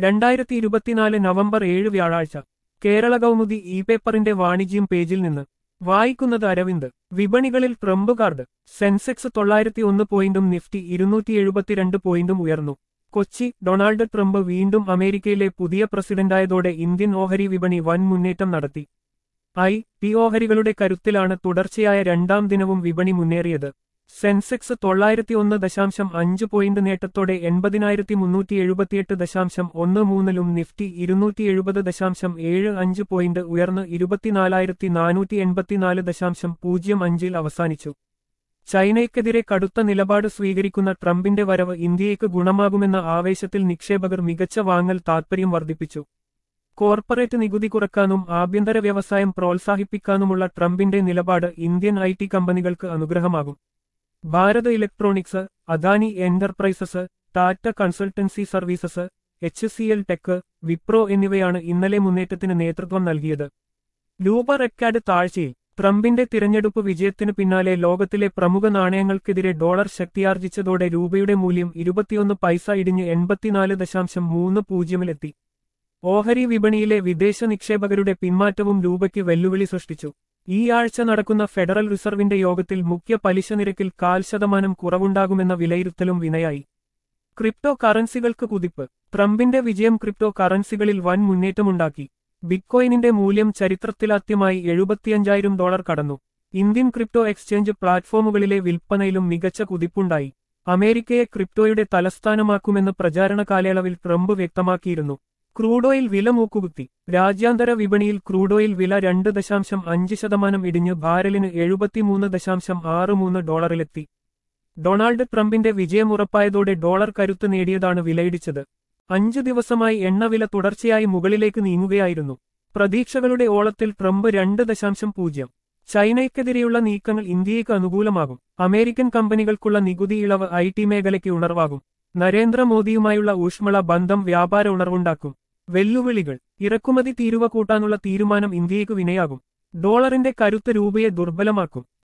രണ്ടായിരത്തി ഇരുപത്തിനാല് നവംബർ ഏഴ് വ്യാഴാഴ്ച കേരള കൗമുദി ഇ പേപ്പറിന്റെ വാണിജ്യം പേജിൽ നിന്ന് വായിക്കുന്നത് അരവിന്ദ് വിപണികളിൽ ട്രംപ് കാർഡ് സെൻസെക്സ് തൊള്ളായിരത്തി ഒന്ന് പോയിന്റും നിഫ്റ്റി ഇരുന്നൂറ്റി എഴുപത്തിരണ്ട് പോയിന്റും ഉയർന്നു കൊച്ചി ഡൊണാൾഡ് ട്രംപ് വീണ്ടും അമേരിക്കയിലെ പുതിയ പ്രസിഡന്റായതോടെ ഇന്ത്യൻ ഓഹരി വിപണി വൻ മുന്നേറ്റം നടത്തി ഐ പി ഓഹരികളുടെ കരുത്തിലാണ് തുടർച്ചയായ രണ്ടാം ദിനവും വിപണി മുന്നേറിയത് സെൻസെക്സ് തൊള്ളായിരത്തി ഒന്ന് ദശാംശം അഞ്ച് പോയിന്റ് നേട്ടത്തോടെ എൺപതിനായിരത്തി മുന്നൂറ്റി എഴുപത്തിയെട്ട് ദശാംശം ഒന്ന് മൂന്നിലും നിഫ്റ്റി ഇരുന്നൂറ്റി എഴുപത് ദശാംശം ഏഴ് അഞ്ച് പോയിന്റ് ഉയർന്ന് ഇരുപത്തിനാലായിരത്തി നാനൂറ്റി എൺപത്തിനാല് ദശാംശം പൂജ്യം അഞ്ചിൽ അവസാനിച്ചു ചൈനയ്ക്കെതിരെ കടുത്ത നിലപാട് സ്വീകരിക്കുന്ന ട്രംപിന്റെ വരവ് ഇന്ത്യയ്ക്ക് ഗുണമാകുമെന്ന ആവേശത്തിൽ നിക്ഷേപകർ മികച്ച വാങ്ങൽ താൽപര്യം വർദ്ധിപ്പിച്ചു കോർപ്പറേറ്റ് നികുതി കുറക്കാനും ആഭ്യന്തര വ്യവസായം പ്രോത്സാഹിപ്പിക്കാനുമുള്ള ട്രംപിന്റെ നിലപാട് ഇന്ത്യൻ ഐ ടി കമ്പനികൾക്ക് അനുഗ്രഹമാകും Bharat Electronics Adani Enterprises Tata Consultancy Services H C L Tech Wipro എന്നിവയാണ് ഇന്നലെ മുന്നേറ്റത്തിന് നേതൃത്വം നൽകിയത് രൂപ റെക്കാർഡ് താഴ്ചയിൽ ട്രംപിന്റെ തിരഞ്ഞെടുപ്പ് വിജയത്തിനു പിന്നാലെ ലോകത്തിലെ പ്രമുഖ നാണയങ്ങൾക്കെതിരെ ഡോളർ ശക്തിയാർജിച്ചതോടെ രൂപയുടെ മൂല്യം ഇരുപത്തിയൊന്ന് പൈസ ഇടിഞ്ഞ് എൺപത്തിനാല് ദശാംശം മൂന്ന് പൂജ്യമിലെത്തി ഓഹരി വിപണിയിലെ വിദേശ നിക്ഷേപകരുടെ പിന്മാറ്റവും രൂപയ്ക്ക് വെല്ലുവിളി സൃഷ്ടിച്ചു ഈ ആഴ്ച നടക്കുന്ന ഫെഡറൽ റിസർവിന്റെ യോഗത്തിൽ മുഖ്യ പലിശ നിരക്കിൽ കാൽ ശതമാനം കുറവുണ്ടാകുമെന്ന വിലയിരുത്തലും വിനയായി ക്രിപ്റ്റോ കറൻസികൾക്ക് കുതിപ്പ് ട്രംപിന്റെ വിജയം ക്രിപ്റ്റോ കറൻസികളിൽ വൻ മുന്നേറ്റമുണ്ടാക്കി ബിറ്റ്കോയിനിന്റെ മൂല്യം ചരിത്രത്തിലാദ്യമായി എഴുപത്തിയഞ്ചായിരം ഡോളർ കടന്നു ഇന്ത്യൻ ക്രിപ്റ്റോ എക്സ്ചേഞ്ച് പ്ലാറ്റ്ഫോമുകളിലെ വിൽപ്പനയിലും മികച്ച കുതിപ്പുണ്ടായി അമേരിക്കയെ ക്രിപ്റ്റോയുടെ തലസ്ഥാനമാക്കുമെന്ന് പ്രചാരണ കാലയളവിൽ ട്രംപ് വ്യക്തമാക്കിയിരുന്നു ക്രൂഡോയിൽ വില മൂക്കുകുത്തി രാജ്യാന്തര വിപണിയിൽ ക്രൂഡോയിൽ വില രണ്ട് ദശാംശം അഞ്ച് ശതമാനം ഇടിഞ്ഞ് ബാരലിന് എഴുപത്തിമൂന്ന് ദശാംശം ആറ് മൂന്ന് ഡോളറിലെത്തി ഡൊണാൾഡ് ട്രംപിന്റെ വിജയമുറപ്പായതോടെ ഡോളർ കരുത്ത് നേടിയതാണ് വിലയിടിച്ചത് അഞ്ചു ദിവസമായി എണ്ണവില തുടർച്ചയായി മുകളിലേക്ക് നീങ്ങുകയായിരുന്നു പ്രതീക്ഷകളുടെ ഓളത്തിൽ ട്രംപ് രണ്ട് ദശാംശം പൂജ്യം ചൈനയ്ക്കെതിരെയുള്ള നീക്കങ്ങൾ ഇന്ത്യയ്ക്ക് അനുകൂലമാകും അമേരിക്കൻ കമ്പനികൾക്കുള്ള നികുതി ഇളവ് ഐ ടി മേഖലയ്ക്ക് ഉണർവാകും നരേന്ദ്രമോദിയുമായുള്ള ഊഷ്മള ബന്ധം വ്യാപാര ഉണർവുണ്ടാക്കും വെല്ലുവിളികൾ ഇറക്കുമതി തീരുവ കൂട്ടാനുള്ള തീരുമാനം ഇന്ത്യയ്ക്ക് വിനയാകും ഡോളറിന്റെ കരുത്ത് രൂപയെ ദുർബലമാക്കും